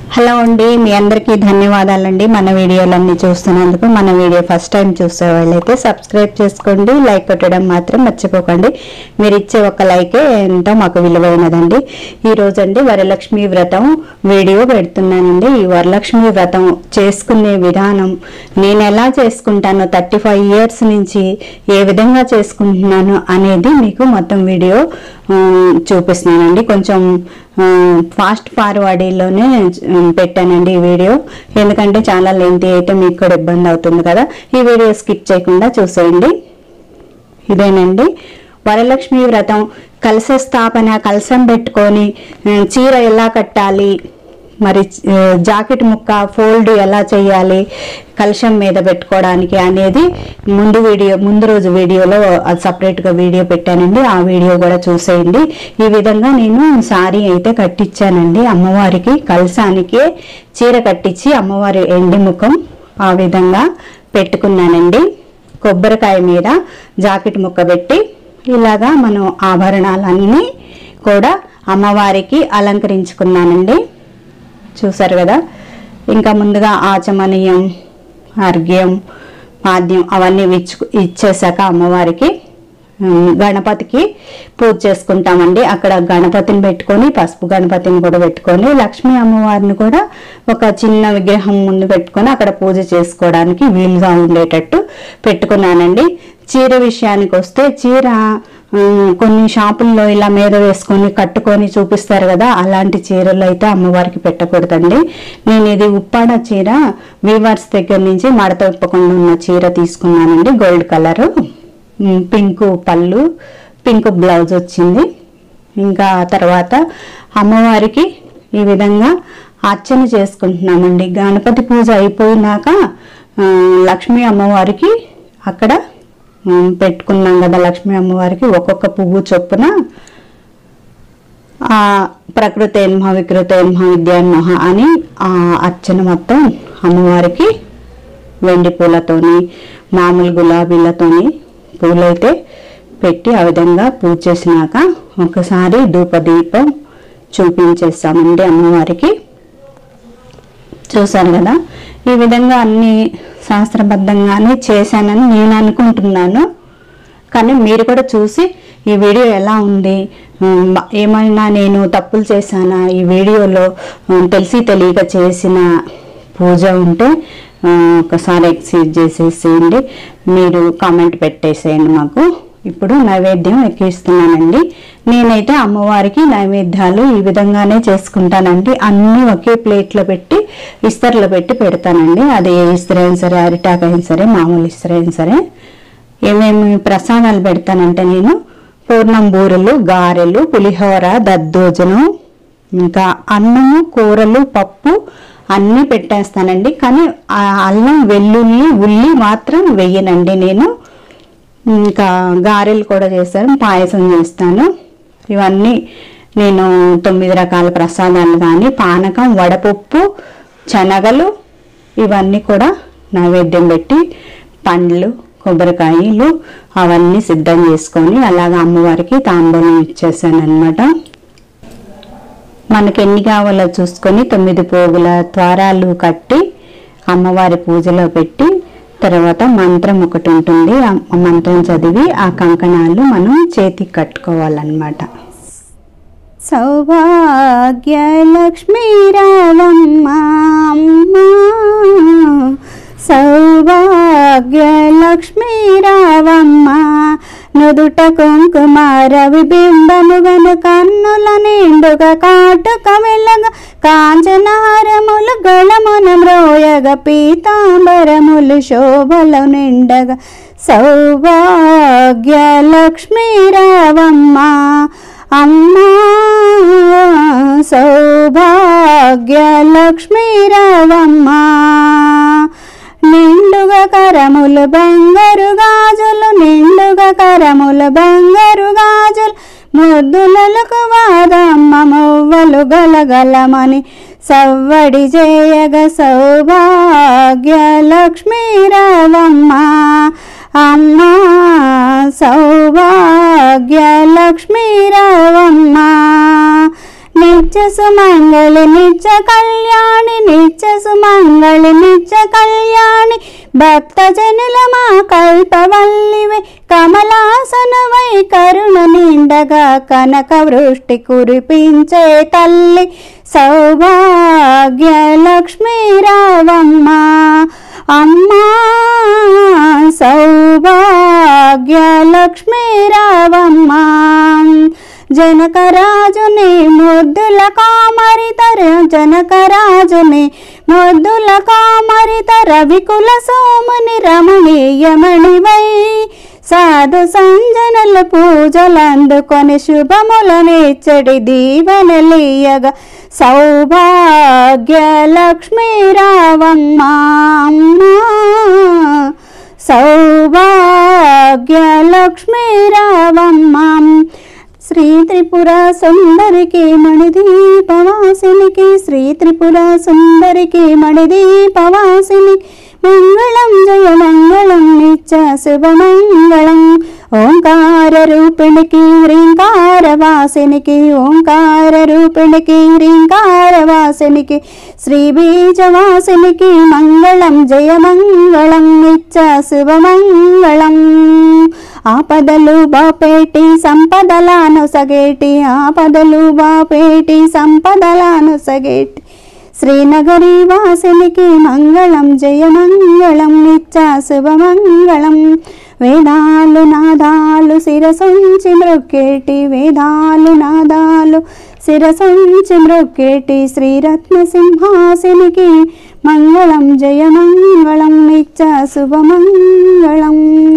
Hello అండి మీ అందరికీ ధన్యవాదాలండి మన వీడియోలన్నీ చూస్తున్నందుకు మన వీడియో ఫస్ట్ టైం చూసే వాళ్ళైతే సబ్స్క్రైబ్ చేసుకోండి లైక్ కొట్టడం మాత్రం మర్చిపోకండి మీరు ఇచ్చే ఒక లైకే ఎంతో మాకు విలువైనదండి ఈ రోజండి వరలక్ష్మి వ్రతం వీడియో పెడుతున్నానండి ఈ వరలక్ష్మి వ్రతం చేసుకునే విధానం నేను ఎలా చేసుకుంటానో థర్టీ ఫైవ్ ఇయర్స్ నుంచి ఏ విధంగా చేసుకుంటున్నాను అనేది మీకు మొత్తం వీడియో ఆ, చూపిస్తున్నానండి కొంచెం ఫాస్ట్ ఫార్వర్డ్లోనే పెట్టానండి ఈ వీడియో ఎందుకంటే చాలా లెంతీ అయితే మీకు కూడా ఇబ్బంది అవుతుంది కదా ఈ వీడియో స్కిప్ చేయకుండా చూసేయండి ఇదేనండి వరలక్ష్మి వ్రతం కలశ స్థాపన కలశం పెట్టుకొని ఆ, చీర ఎలా కట్టాలి మరి ఆ, జాకెట్ ముక్క ఫోల్డ్ ఎలా చేయాలి కలశం మీద పెట్టుకోవడానికి అనేది ముందు వీడియో ముందు రోజు వీడియోలో అది సపరేట్గా వీడియో పెట్టానండి ఆ వీడియో కూడా చూసేయండి ఈ విధంగా నేను సారీ అయితే కట్టించానండి అమ్మవారికి కలశానికి చీర కట్టించి అమ్మవారి ఎండి ముఖం ఆ విధంగా పెట్టుకున్నానండి కొబ్బరికాయ మీద జాకెట్ ముక్క పెట్టి ఇలాగా మనం ఆభరణాలన్నీ కూడా అమ్మవారికి అలంకరించుకున్నానండి చూసారు కదా ఇంకా ముందుగా ఆచమనీయం అర్ఘ్యం పాద్యం అవన్నీ ఇచ్చు ఇచ్చేసాక అమ్మవారికి ఉమ్, గణపతికి పూజ చేసుకుంటామండి అక్కడ గణపతిని పెట్టుకొని పసుపు గణపతిని కూడా పెట్టుకొని లక్ష్మీ అమ్మవారిని కూడా ఒక చిన్న విగ్రహం ముందు పెట్టుకొని అక్కడ పూజ చేసుకోవడానికి వీలుగా ఉండేటట్టు పెట్టుకున్నానండి చీర విషయానికి వస్తే చీర ఉమ్, కొన్ని షాపుల్లో ఇలా మీద వేసుకొని కట్టుకొని చూపిస్తారు కదా అలాంటి చీరలు అయితే అమ్మవారికి పెట్టకూడదండి నేను ఇది ఉప్పాడ చీర వీవర్స్ దగ్గర నుంచి మడత విప్పకుండా ఉన్న చీర తీసుకున్నానండి గోల్డ్ కలరు ఉమ్, పింక్ పళ్ళు పింక్ బ్లౌజ్ వచ్చింది ఇంకా తర్వాత అమ్మవారికి ఈ విధంగా అర్చన చేసుకుంటున్నామండి గణపతి పూజ అయిపోయినాక ఆ, లక్ష్మీ అమ్మవారికి అక్కడ ఉమ్, పెట్టుకున్నాం కదా లక్ష్మీ అమ్మవారికి ఒక్కొక్క పువ్వు చొప్పున ఆ ప్రకృతేన్మ వికృతేన్మ విద్యాన్మహ అని ఆ అర్చన మొత్తం అమ్మవారికి వెండి పూలతోని మామూలు గులాబీలతోని పూలైతే పెట్టి ఆ విధంగా పూజ చేసినాక ఒకసారి ధూపదీపం చూపించేస్తామండి అమ్మవారికి చూశాను కదా ఈ విధంగా అన్ని శాస్త్రబద్ధంగానే చేశానని నేను అనుకుంటున్నాను కానీ మీరు కూడా చూసి ఈ వీడియో ఎలా ఉంది ఉమ్, ఏమైనా నేను తప్పులు చేశానా ఈ వీడియోలో ఉమ్, తెలిసి తెలియక చేసిన పూజ ఉంటే ఆ, ఒకసారి ఎక్సైజ్ చేసేసేయండి మీరు కామెంట్ పెట్టేసేయండి మాకు ఇప్పుడు నైవేద్యం ఎక్కిస్తున్నానండి నేనైతే అమ్మవారికి నైవేద్యాలు ఈ విధంగానే చేసుకుంటానండి అన్నీ ఒకే ప్లేట్లో పెట్టి ఇస్తర్లో పెట్టి పెడతానండి అది ఏ ఇస్తరి అయినా సరే అరిటాక్ అయినా సరే మామూలు ఇస్తరి అయినా సరే ఏమేమి ప్రసాదాలు పెడతానంటే నేను పూర్ణం బూరెలు గారెలు పులిహోర దద్దోజనం ఇంకా అన్నము కూరలు పప్పు అన్నీ పెట్టేస్తానండి కానీ ఆ అల్లం వెల్లుల్లి ఉల్లి మాత్రం వెయ్యనండి నేను ఇంకా గారెలు కూడా చేస్తాను పాయసం చేస్తాను ఇవన్నీ నేను తొమ్మిది రకాల ప్రసాదాలు కానీ పానకం వడపప్పు శనగలు ఇవన్నీ కూడా నైవేద్యం పెట్టి పండ్లు కొబ్బరికాయలు అవన్నీ సిద్ధం చేసుకొని అలాగ అమ్మవారికి తాంబూలం ఇచ్చేసాను అనమాట మనకి ఎన్ని కావాలో చూసుకొని తొమ్మిది పోగుల ద్వారాలు కట్టి అమ్మవారి పూజలో పెట్టి తర్వాత మంత్రం ఒకటి ఉంటుంది ఆ మంత్రం చదివి ఆ కంకణాలు మనం చేతికి కట్టుకోవాలన్నమాట సౌభాగ్య లక్ష్మీ రావమ్మ సౌభాగ్య లక్ష్మీ రావమ్మ నుదుట కుంకుమార విబింబముగను కన్నుల నిండుగా కాటుక వెళ్ళగ కాంచనహారములు గళమున మ్రోయగ పీతాంబరములు శోభలు నిండగా సౌభాగ్య లక్ష్మీ రావమ్మ అమ్మా సౌభాగ్య లక్ష్మీ రావమ్మ నిండుగా కరములు బంగారు గాజులు నిండుగా కరములు బంగారు గాజులు ముద్దులకు వాదమ్మ మువ్వలు గలగలమని సవ్వడి చేయగ సౌభాగ్య లక్ష్మీ రావమ్మ అమ్మా సౌభాగ్య లక్ష్మీ రావమ్మ నిత్య సుమంగళి నిత్య కళ్యాణి నిత్య సుమంగళి నిత్య కళ్యాణి భక్త జనుల మా కల్పవల్లివే కమలాసనవై కరుణ నిండగా కనక వృష్టి కురిపించే తల్లి సౌభాగ్య లక్ష్మీ రావమ్మ అమ్మా సౌభాగ్య లక్ష్మీ రావమ్మ జనకరాజుని ముద్దుల కామరితర జనకరాజుని ముద్దుల కామరిత రవికుల సోముని రమణీయమణివై సాధు సంజనల పూజలందుకొని శుభములనిచ్చడి దీవెనలీయగా సౌభాగ్య లక్ష్మీ రావమ్మ అమ్మా. సౌభాగ్య లక్ష్మీ రావమ్మ శ్రీ త్రిపుర సుందరికి మణిదీపవాసినికి శ్రీ త్రిపుర సుందరికి మణిదీపవాసిని మంగళం జయ మంగళం నిత్య శుభమంగళం ఓంకార రూపిణికి హ్రీంకార వాసినికి ఓంకార రూపిణికి హ్రీంకార వాసినికి శ్రీ బీజవాసినికి మంగళం జయ మంగళం నిత్య శుభమంగళం ఆపదలు బాపేటి సంపదలాను సగేటి ఆపదలు బాపేటి సంపదలాను సగేటి శ్రీనగరి వాసినికి మంగళం జయ మంగళం నిత్య శుభమంగళం వేదాలు నాదాలు శిరసంచి మృక్కేటి వేదాలు నాదాలు శిరసంచి మృక్కేటి శ్రీరత్న సింహాసినికి మంగళం జయ మంగళం నిత్య శుభమంగళం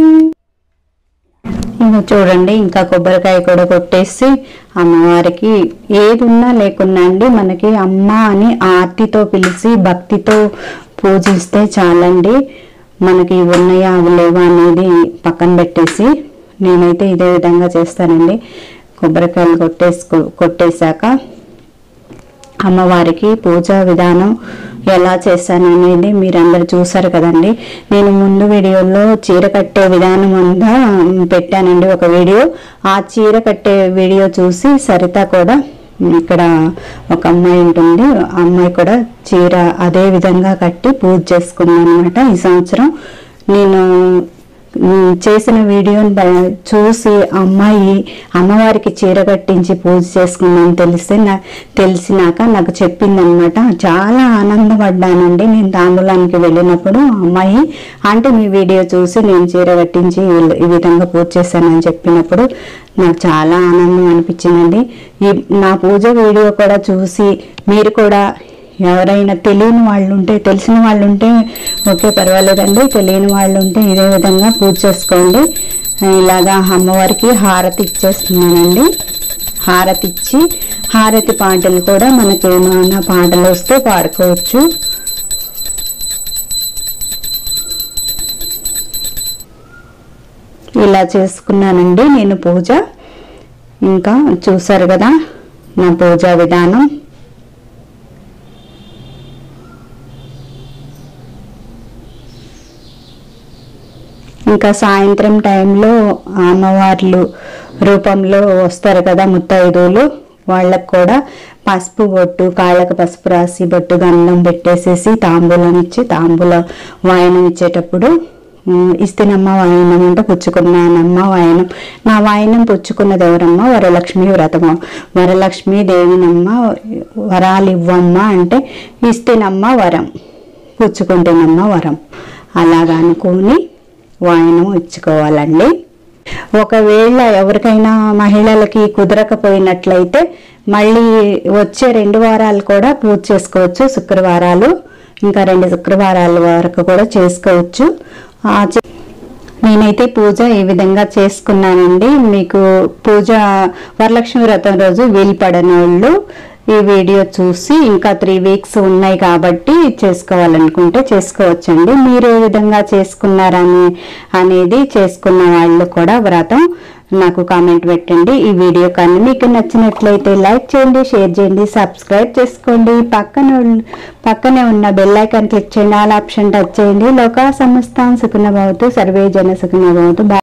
ఇంకా చూడండి ఇంకా కొబ్బరికాయ కూడా కొట్టేసి అమ్మవారికి ఏది ఉన్నా లేకున్నా అండి మనకి అమ్మ అని ఆర్తితో పిలిచి భక్తితో పూజిస్తే చాలండి మనకి ఇవి ఉన్నాయా అవి లేవా అనేది పక్కన పెట్టేసి నేనైతే ఇదే విధంగా చేస్తానండి కొబ్బరికాయలు కొట్టేసుకో కొట్టేశాక అమ్మవారికి పూజా విధానం ఎలా చేశాను అనేది మీరందరు చూసారు కదండి నేను ముందు వీడియోలో చీర కట్టే విధానం అంతా పెట్టానండి ఒక వీడియో ఆ చీర కట్టే వీడియో చూసి సరిత కూడా ఇక్కడ ఒక అమ్మాయి ఉంటుంది ఆ అమ్మాయి కూడా చీర అదే విధంగా కట్టి పూజ చేసుకుంది అనమాట ఈ సంవత్సరం నేను ఉమ్, చేసిన వీడియోని బ- చూసి అమ్మాయి అమ్మవారికి చీర కట్టించి పూజ చేసుకుందని తెలిస్తే నా తెలిసినాక నాకు చెప్పిందనమాట చాలా ఆనందపడ్డానండి నేను తాంబూలానికి వెళ్ళినప్పుడు ఆ అమ్మాయి అంటే మీ వీడియో చూసి నేను చీర కట్టించి ఈ- ఈ విధంగా పూజ చేశానని చెప్పినప్పుడు నాకు చాలా ఆనందం అనిపించిందండి ఈ నా పూజ వీడియో కూడా చూసి మీరు కూడా ఎవరైనా తెలియని వాళ్ళు ఉంటే తెలిసిన వాళ్ళు ఉంటే ఓకే పర్వాలేదండి తెలియని వాళ్ళు ఉంటే ఇదే విధంగా పూజ చేసుకోండి ఇలాగా అమ్మవారికి హారతి ఇచ్చేస్తున్నానండి హారతి ఇచ్చి హారతి పాటలు కూడా మనకి ఏమైనా పాటలు వస్తే పాడుకోవచ్చు ఇలా చేసుకున్నానండి నేను పూజ ఇంకా చూసారు కదా నా పూజా విధానం ఇంకా సాయంత్రం టైంలో అమ్మవార్లు రూపంలో వస్తారు కదా ముత్తైదువులు వాళ్ళకు కూడా పసుపు బొట్టు కాళ్ళకు పసుపు రాసి బొట్టు గంధం పెట్టేసేసి తాంబూలం ఇచ్చి తాంబూల వాయనం ఇచ్చేటప్పుడు ఉమ్, ఇస్తేనమ్మ వాయనం అంటే పుచ్చుకున్నానమ్మ వాయనం నా వాయనం పుచ్చుకున్నది ఎవరమ్మ వరలక్ష్మి వ్రతము వరలక్ష్మి దేవినమ్మ వరాలు ఇవ్వమ్మ అంటే ఇస్తేనమ్మ వరం పుచ్చుకుంటేనమ్మ వరం అలాగా అనుకొని వాయనం ఇచ్చుకోవాలండి ఒకవేళ ఎవరికైనా మహిళలకి కుదరకపోయినట్లయితే మళ్ళీ వచ్చే రెండు వారాలు కూడా పూజ చేసుకోవచ్చు శుక్రవారాలు ఇంకా రెండు శుక్రవారాల వరకు కూడా చేసుకోవచ్చు ఆ చే- నేనైతే పూజ ఈ విధంగా చేసుకున్నానండి మీకు పూజ వరలక్ష్మి వ్రతం రోజు వీలు పడని వాళ్ళు ఈ వీడియో చూసి ఇంకా త్రీ వీక్స్ ఉన్నాయి కాబట్టి చేసుకోవాలనుకుంటే చేసుకోవచ్చండి మీరు ఏ విధంగా చేసుకున్నారని అనేది చేసుకున్న వాళ్ళు కూడా వ్రతం నాకు కామెంట్ పెట్టండి ఈ వీడియో కానీ మీకు నచ్చినట్లయితే లైక్ చేయండి షేర్ చేయండి సబ్స్క్రైబ్ చేసుకోండి పక్కన ఉన్న- పక్కనే ఉన్న బెల్ ఐకాన్ క్లిక్ చేయండి ఆల్ ఆప్షన్ టచ్ చేయండి లోకా సమస్తాన్ సుఖన భవతు సర్వే జన సుఖన భవతు